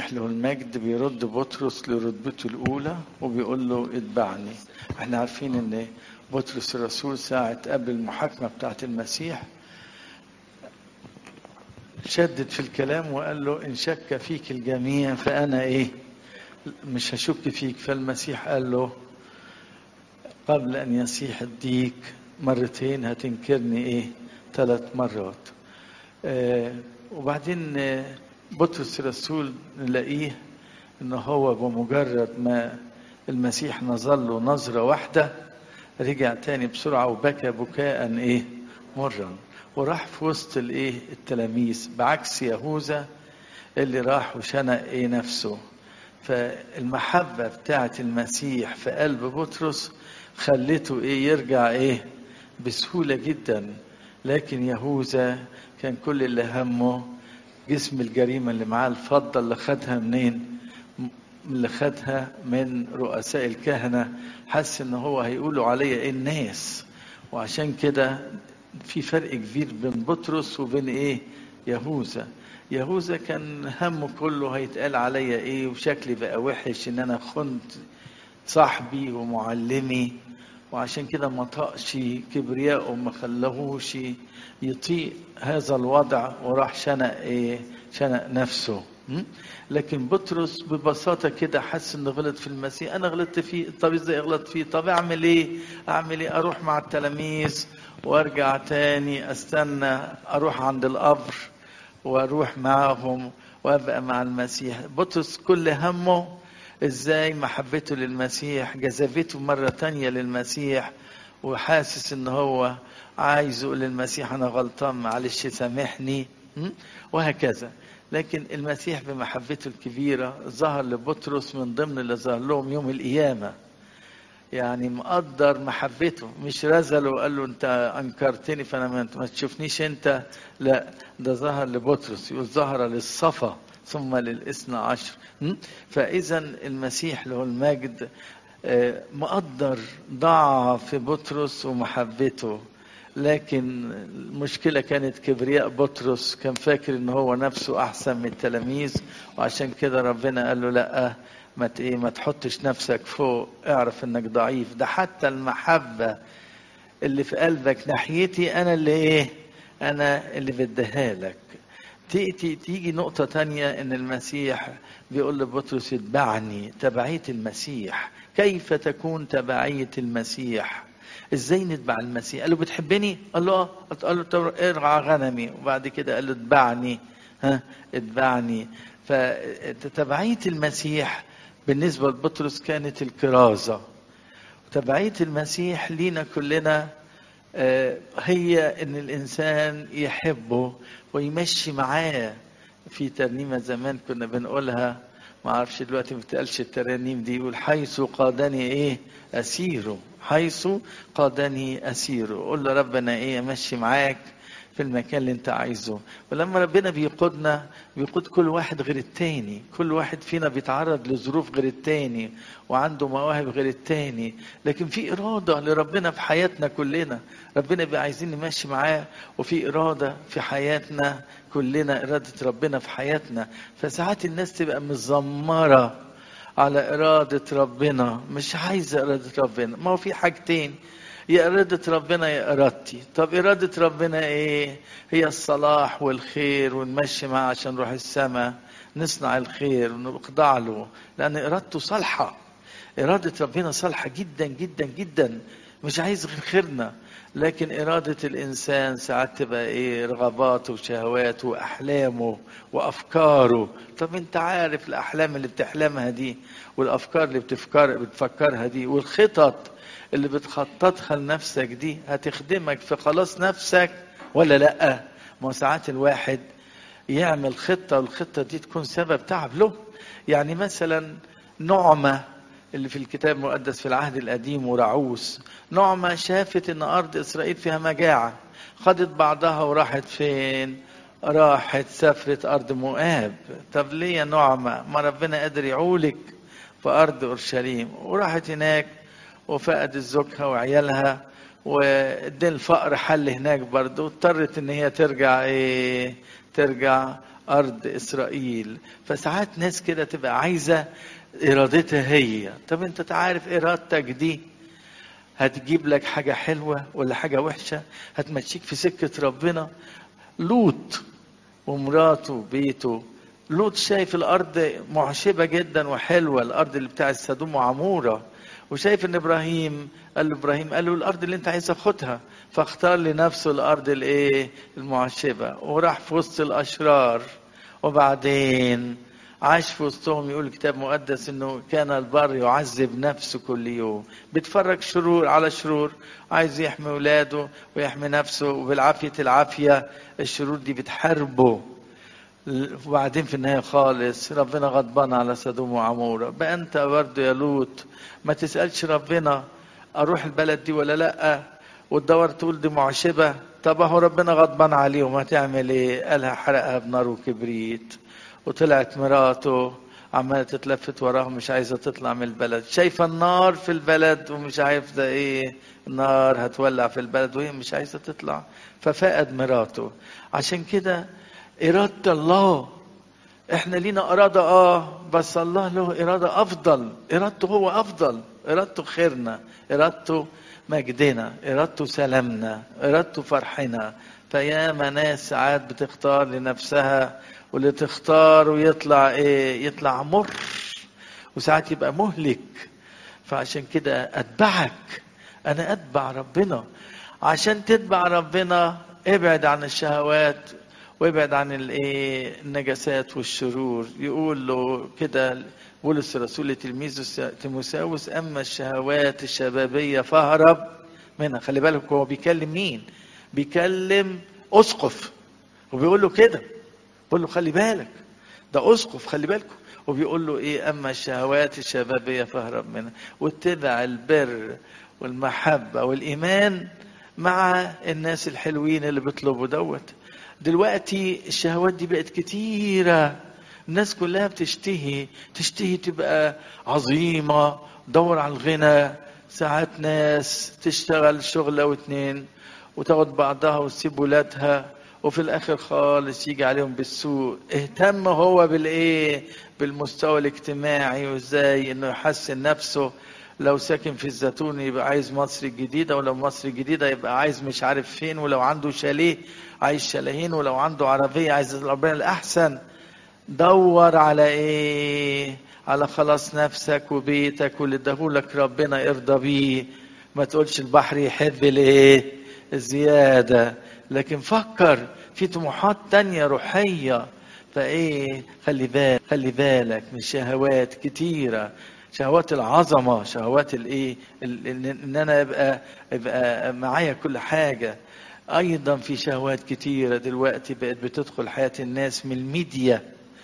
المسيح له المجد بيرد بطرس لرتبته الأولى وبيقول له اتبعني احنا عارفين ان بطرس الرسول ساعة قبل المحاكمة بتاعت المسيح شدد في الكلام وقال له إن شك فيك الجميع فأنا إيه مش هشك فيك فالمسيح قال له قبل أن يسيح الديك مرتين هتنكرني إيه ثلاث مرات آه وبعدين آه بطرس الرسول نلاقيه ان هو بمجرد ما المسيح نظر له نظرة واحدة رجع تاني بسرعة وبكى بكاء ايه مرا وراح في وسط الايه التلاميذ بعكس يهوذا اللي راح وشنق ايه نفسه فالمحبة بتاعة المسيح في قلب بطرس خلته ايه يرجع ايه بسهولة جدا لكن يهوذا كان كل اللي همه جسم الجريمة اللي معاه الفضة اللي خدها منين اللي خدها من رؤساء الكهنة حس ان هو هيقولوا عليا ايه الناس وعشان كده في فرق كبير بين بطرس وبين ايه يهوذا يهوذا كان همه كله هيتقال عليا ايه وشكلي بقى وحش ان انا خنت صاحبي ومعلمي وعشان كده ما طقش كبرياءه ما خلهوش يطيق هذا الوضع وراح شنق ايه شنق نفسه لكن بطرس ببساطة كده حس انه غلط في المسيح انا غلطت فيه طب ازاي اغلط فيه طب اعمل ايه اعمل ايه اروح مع التلاميذ وارجع تاني استنى اروح عند القبر واروح معهم وابقى مع المسيح بطرس كل همه ازاي محبته للمسيح جذبته مرة تانية للمسيح وحاسس ان هو عايز يقول للمسيح انا غلطان معلش سامحني وهكذا لكن المسيح بمحبته الكبيرة ظهر لبطرس من ضمن اللي ظهر لهم يوم القيامة يعني مقدر محبته مش رزله وقال له انت انكرتني فانا ما تشوفنيش انت لا ده ظهر لبطرس يقول ظهر للصفا ثم للاثنى عشر فاذا المسيح له المجد مقدر ضعف بطرس ومحبته لكن المشكلة كانت كبرياء بطرس كان فاكر ان هو نفسه احسن من التلاميذ وعشان كده ربنا قال له لا ما ايه ما تحطش نفسك فوق اعرف انك ضعيف ده حتى المحبة اللي في قلبك ناحيتي انا اللي ايه انا اللي بديها لك تيجي تيجي نقطة تانية ان المسيح بيقول لبطرس اتبعني تبعية المسيح كيف تكون تبعية المسيح ازاي نتبع المسيح قال له بتحبني قال له اه قال له طب ارعى غنمي وبعد كده قال له اتبعني ها اتبعني فتبعية المسيح بالنسبة لبطرس كانت الكرازة وتبعية المسيح لينا كلنا هي ان الانسان يحبه ويمشي معاه في ترنيمة زمان كنا بنقولها ما اعرفش دلوقتي ما بتقالش الترانيم دي يقول حيث قادني ايه اسيره حيث قادني اسيره قول له ربنا ايه امشي معاك في المكان اللي انت عايزه ولما ربنا بيقودنا بيقود كل واحد غير التاني كل واحد فينا بيتعرض لظروف غير التاني وعنده مواهب غير التاني لكن في إرادة لربنا في حياتنا كلنا ربنا بيبقى عايزين نمشي معاه وفي إرادة في حياتنا كلنا إرادة ربنا في حياتنا فساعات الناس تبقى مزمرة على إرادة ربنا مش عايزة إرادة ربنا ما هو في حاجتين يا إرادة ربنا يا إرادتي طب إرادة ربنا إيه هي الصلاح والخير ونمشي معاه عشان نروح السماء نصنع الخير ونخضع له لأن إرادته صالحة إرادة ربنا صالحة جدا جدا جدا مش عايز غير خيرنا لكن إرادة الإنسان ساعات تبقى إيه رغباته وشهواته وأحلامه وأفكاره طب أنت عارف الأحلام اللي بتحلمها دي والأفكار اللي بتفكر بتفكرها دي والخطط اللي بتخططها لنفسك دي هتخدمك في خلاص نفسك ولا لا ما ساعات الواحد يعمل خطة والخطة دي تكون سبب تعب له يعني مثلا نعمة اللي في الكتاب المقدس في العهد القديم ورعوس نعمة شافت ان ارض اسرائيل فيها مجاعة خدت بعضها وراحت فين راحت سافرت ارض مؤاب طب ليه يا نعمة ما ربنا قادر يعولك في ارض اورشليم وراحت هناك وفقدت زوجها وعيالها والدين الفقر حل هناك برضه واضطرت ان هي ترجع ايه ترجع أرض إسرائيل فساعات ناس كده تبقى عايزة إرادتها هي طب أنت تعرف إرادتك دي هتجيب لك حاجة حلوة ولا حاجة وحشة هتمشيك في سكة ربنا لوط ومراته وبيته لوط شايف الأرض معشبة جدا وحلوة الأرض اللي بتاع السدوم وعمورة وشايف ان ابراهيم قال له ابراهيم قال له الارض اللي انت عايز تاخدها فاختار لنفسه الارض الايه المعشبه وراح في وسط الاشرار وبعدين عاش في وسطهم يقول الكتاب المقدس انه كان البر يعذب نفسه كل يوم بيتفرج شرور على شرور عايز يحمي ولاده ويحمي نفسه وبالعافيه العافيه الشرور دي بتحاربه وبعدين في النهايه خالص ربنا غضبان على سدوم وعموره بقى انت برضه يا لوط ما تسالش ربنا اروح البلد دي ولا لا وتدور تقول دي معشبه طب اهو ربنا غضبان عليهم هتعمل ايه قالها حرقها بنار وكبريت وطلعت مراته عماله تتلفت وراهم مش عايزه تطلع من البلد شايفه النار في البلد ومش عارفه ايه النار هتولع في البلد وهي مش عايزه تطلع ففقد مراته عشان كده إرادة الله احنا لينا إرادة اه بس الله له إرادة أفضل إرادته هو أفضل إرادته خيرنا إرادته مجدنا إرادته سلامنا إرادته فرحنا فياما ناس ساعات بتختار لنفسها واللي تختار ويطلع ايه يطلع مر وساعات يبقى مهلك فعشان كده اتبعك انا اتبع ربنا عشان تتبع ربنا ابعد عن الشهوات وابعد عن الايه النجاسات والشرور يقول له كده بولس الرسول لتلميذه تيموساوس اما الشهوات الشبابيه فاهرب منها خلي بالك هو بيكلم مين بيكلم اسقف وبيقول له كده بيقول له خلي بالك ده اسقف خلي بالكم وبيقول له ايه اما الشهوات الشبابيه فاهرب منها واتبع البر والمحبه والايمان مع الناس الحلوين اللي بيطلبوا دوت دلوقتي الشهوات دي بقت كتيرة الناس كلها بتشتهي تشتهي تبقى عظيمة دور على الغنى ساعات ناس تشتغل شغلة واتنين وتاخد بعضها وتسيب ولادها وفي الاخر خالص يجي عليهم بالسوء اهتم هو بالايه بالمستوى الاجتماعي وازاي انه يحسن نفسه لو ساكن في الزيتون يبقى عايز مصر الجديدة ولو مصر الجديدة يبقى عايز مش عارف فين ولو عنده شاليه عايز شاليهين ولو عنده عربية عايز ربنا الأحسن دور على إيه على خلاص نفسك وبيتك واللي اداهولك ربنا ارضى بيه ما تقولش البحر يحب الايه الزيادة لكن فكر في طموحات تانية روحية فايه خلي بالك خلي بالك من شهوات كتيرة شهوات العظمه شهوات الايه ان انا ابقى ابقى معايا كل حاجه ايضا في شهوات كتيره دلوقتي بقت بتدخل حياه الناس من الميديا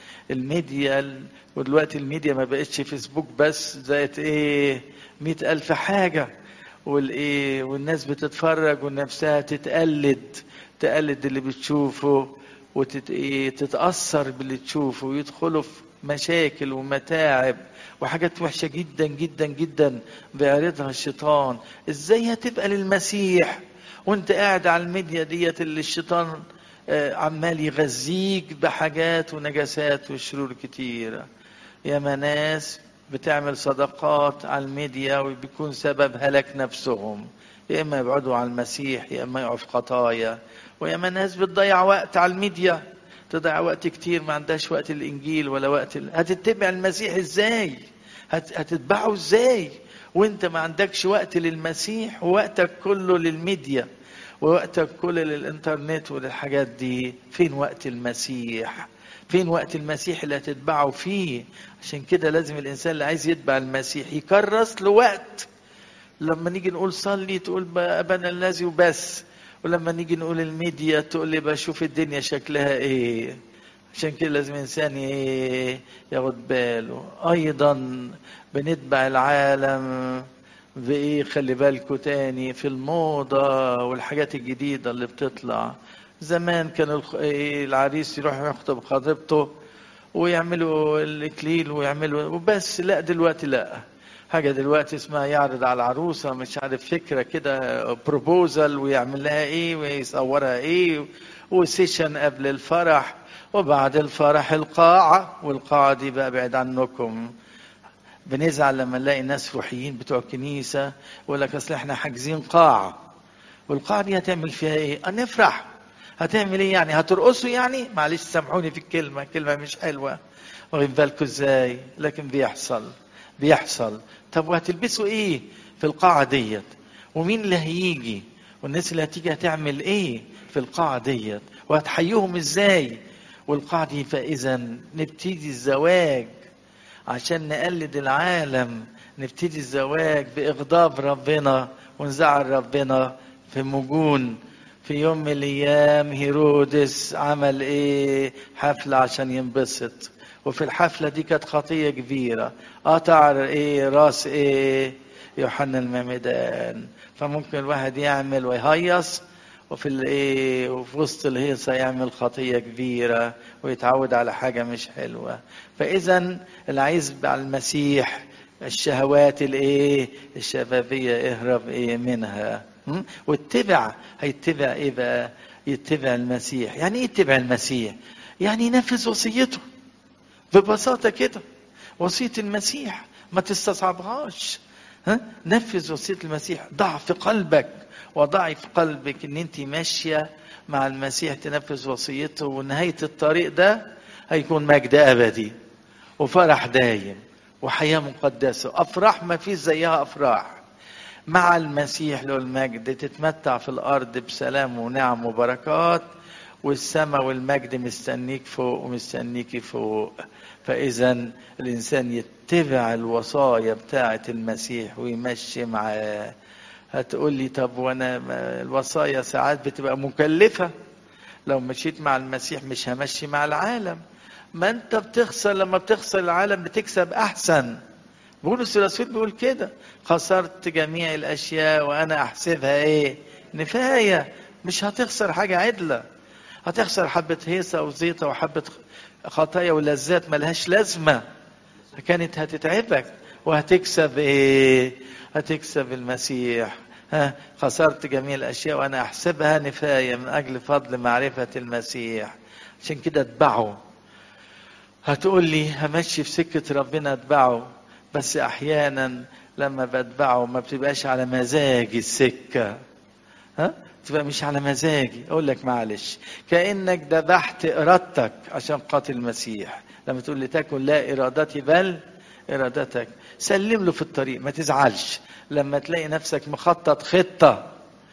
الميديا ودلوقتي الميديا ما بقتش فيسبوك بس زائد ايه مئة ألف حاجة والايه والناس بتتفرج ونفسها تتقلد تقلد اللي بتشوفه وتتأثر باللي تشوفه ويدخلوا في مشاكل ومتاعب وحاجات وحشة جدا جدا جدا بيعرضها الشيطان ازاي هتبقى للمسيح وانت قاعد على الميديا ديت اللي الشيطان عمال يغذيك بحاجات ونجاسات وشرور كتيرة يا ناس بتعمل صدقات على الميديا وبيكون سبب هلاك نفسهم يا اما يبعدوا عن المسيح يا اما يقعوا في خطايا ويا ناس بتضيع وقت على الميديا تضيع وقت كتير ما عندهاش وقت الانجيل ولا وقت ال... هتتبع المسيح ازاي هت... هتتبعه ازاي وانت ما عندكش وقت للمسيح ووقتك كله للميديا ووقتك كله للانترنت وللحاجات دي فين وقت المسيح فين وقت المسيح اللي هتتبعه فيه عشان كده لازم الانسان اللي عايز يتبع المسيح يكرس له وقت لما نيجي نقول صلي تقول ابانا الذي وبس ولما نيجي نقول الميديا تقول لي بشوف الدنيا شكلها ايه عشان كده لازم الانسان ايه ياخد باله ايضا بنتبع العالم بايه خلي بالكوا تاني في الموضه والحاجات الجديده اللي بتطلع زمان كان العريس يروح يخطب خطيبته ويعملوا الاكليل ويعملوا وبس لا دلوقتي لا حاجة دلوقتي اسمها يعرض على العروسة مش عارف فكرة كده بروبوزل ويعمل لها ايه ويصورها ايه وسيشن قبل الفرح وبعد الفرح القاعة والقاعة دي بقى بعيد عنكم بنزعل لما نلاقي ناس روحيين بتوع الكنيسة يقول لك اصل احنا حاجزين قاعة والقاعة دي هتعمل فيها ايه؟ هنفرح هتعمل ايه يعني؟ هترقصوا يعني؟ معلش سامحوني في الكلمة، كلمة مش حلوة واخدين بالكم ازاي؟ لكن بيحصل بيحصل طب وهتلبسوا ايه في القاعة ديت؟ ومين اللي هيجي؟ والناس اللي هتيجي هتعمل ايه في القاعة ديت؟ وهتحييهم ازاي؟ والقاعة دي فإذا نبتدي الزواج عشان نقلد العالم نبتدي الزواج بإغضاب ربنا ونزعل ربنا في مجون في يوم من الأيام هيرودس عمل إيه حفلة عشان ينبسط وفي الحفلة دي كانت خطية كبيرة قطع إيه راس إيه يوحنا المعمدان فممكن الواحد يعمل ويهيص وفي الايه وفي وسط الهيصه يعمل خطيه كبيره ويتعود على حاجه مش حلوه فاذا اللي عايز على المسيح الشهوات الايه الشبابيه اهرب ايه منها م? واتبع هيتبع ايه بقى يتبع المسيح يعني ايه يتبع المسيح يعني ينفذ وصيته ببساطه كده وصيه المسيح ما تستصعبهاش ها نفذ وصيه المسيح ضع في قلبك وضعي في قلبك ان انت ماشيه مع المسيح تنفذ وصيته ونهايه الطريق ده هيكون مجد ابدي وفرح دايم وحياه مقدسه افراح ما فيش زيها افراح مع المسيح له المجد تتمتع في الارض بسلام ونعم وبركات والسماء والمجد مستنيك فوق ومستنيكي فوق فاذا الانسان يتبع الوصايا بتاعه المسيح ويمشي معاه هتقول لي طب وانا الوصايا ساعات بتبقى مكلفه لو مشيت مع المسيح مش همشي مع العالم ما انت بتخسر لما بتخسر العالم بتكسب احسن بولس الرسول بيقول كده خسرت جميع الاشياء وانا احسبها ايه نفايه مش هتخسر حاجه عدله هتخسر حبه هيصه وزيطه وحبه خطايا ولذات ملهاش لازمه كانت هتتعبك وهتكسب ايه هتكسب المسيح ها خسرت جميع الاشياء وانا احسبها نفايه من اجل فضل معرفه المسيح عشان كده اتبعه هتقول لي همشي في سكه ربنا اتبعه بس احيانا لما بتبعه ما بتبقاش على مزاجي السكه ها تبقى مش على مزاجي اقول لك معلش كانك ذبحت ارادتك عشان قاتل المسيح لما تقول لي تكن لا ارادتي بل ارادتك سلم له في الطريق ما تزعلش لما تلاقي نفسك مخطط خطه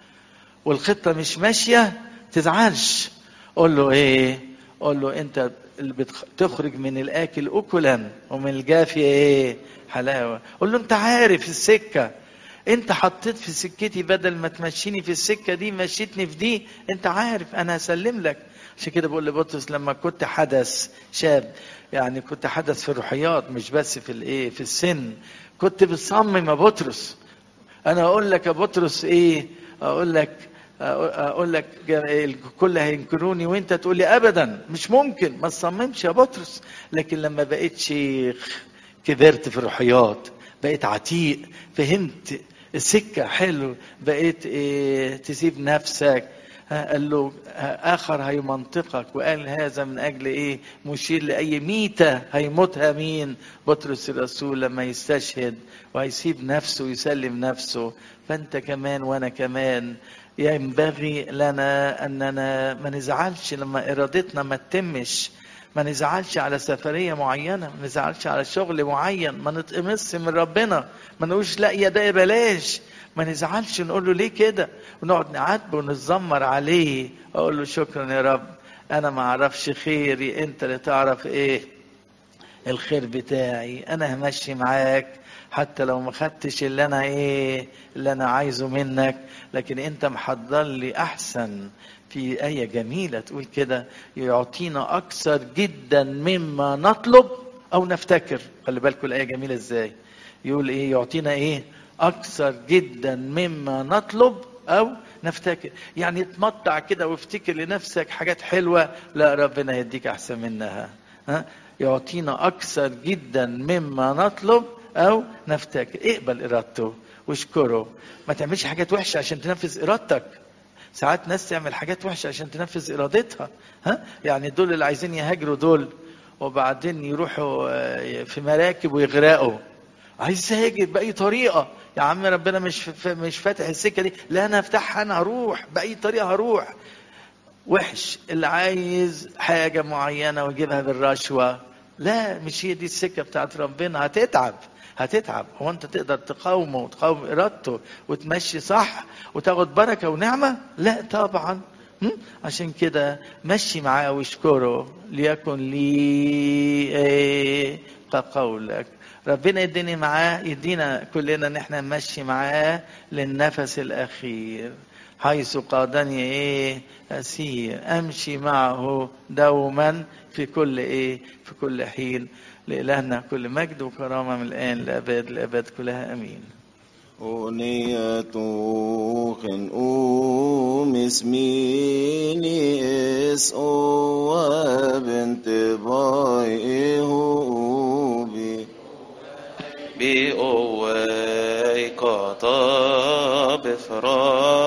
والخطه مش ماشيه تزعلش قول له ايه قول له انت اللي بتخرج من الاكل اكلا ومن الجافي ايه حلاوه قول له انت عارف السكه انت حطيت في سكتي بدل ما تمشيني في السكه دي مشيتني في دي انت عارف انا هسلم لك عشان كده بقول لبطرس لما كنت حدث شاب يعني كنت حدث في الروحيات مش بس في الايه في السن كنت بتصمم يا بطرس انا اقول لك يا بطرس ايه اقول لك اقول لك الكل هينكروني وانت تقول لي ابدا مش ممكن ما تصممش يا بطرس لكن لما بقيت شيخ كبرت في الروحيات بقيت عتيق فهمت السكة حلو بقيت إيه تسيب نفسك قال له آخر هيمنطقك وقال هذا من أجل إيه مشير لأي ميتة هيموتها مين بطرس الرسول لما يستشهد وهيسيب نفسه ويسلم نفسه فأنت كمان وأنا كمان ينبغي لنا أننا ما نزعلش لما إرادتنا ما تتمش ما نزعلش على سفرية معينة ما نزعلش على شغل معين ما نتقمص من ربنا ما نقولش لا يا ده بلاش ما نزعلش نقول له ليه كده ونقعد نعاتبه ونتذمر عليه اقول له شكرا يا رب انا ما اعرفش خيري انت اللي تعرف ايه الخير بتاعي انا همشي معاك حتى لو ما خدتش اللي انا ايه اللي انا عايزه منك لكن انت محضر لي احسن في آية جميلة تقول كده يعطينا أكثر جدا مما نطلب أو نفتكر خلي بالكم الآية جميلة إزاي يقول إيه يعطينا إيه أكثر جدا مما نطلب أو نفتكر يعني تمتع كده وافتكر لنفسك حاجات حلوة لا ربنا يديك أحسن منها ها يعطينا أكثر جدا مما نطلب او نفتكر اقبل ارادته واشكره ما تعملش حاجات وحشه عشان تنفذ ارادتك ساعات ناس تعمل حاجات وحشه عشان تنفذ ارادتها ها يعني دول اللي عايزين يهاجروا دول وبعدين يروحوا آه، في مراكب ويغرقوا عايز هاجر باي طريقه يا عم ربنا مش ف- مش فاتح السكه دي لا انا افتحها انا هروح باي طريقه هروح وحش اللي عايز حاجه معينه ويجيبها بالرشوه لا مش هي دي السكه بتاعت ربنا هتتعب هتتعب هو انت تقدر تقاومه وتقاوم ارادته وتمشي صح وتاخد بركه ونعمه لا طبعا هم؟ عشان كده مشي معاه واشكره ليكن لي ايه كقولك ربنا يديني معاه يدينا كلنا ان احنا نمشي معاه للنفس الاخير حيث قادني ايه اسير امشي معه دوما في كل ايه في كل حين لإلهنا كل مجد وكرامة من الآن لأبد الأبد كلها أمين أغنية خنقوم اسميني اس او بنت باي بي بي او قطاب فرا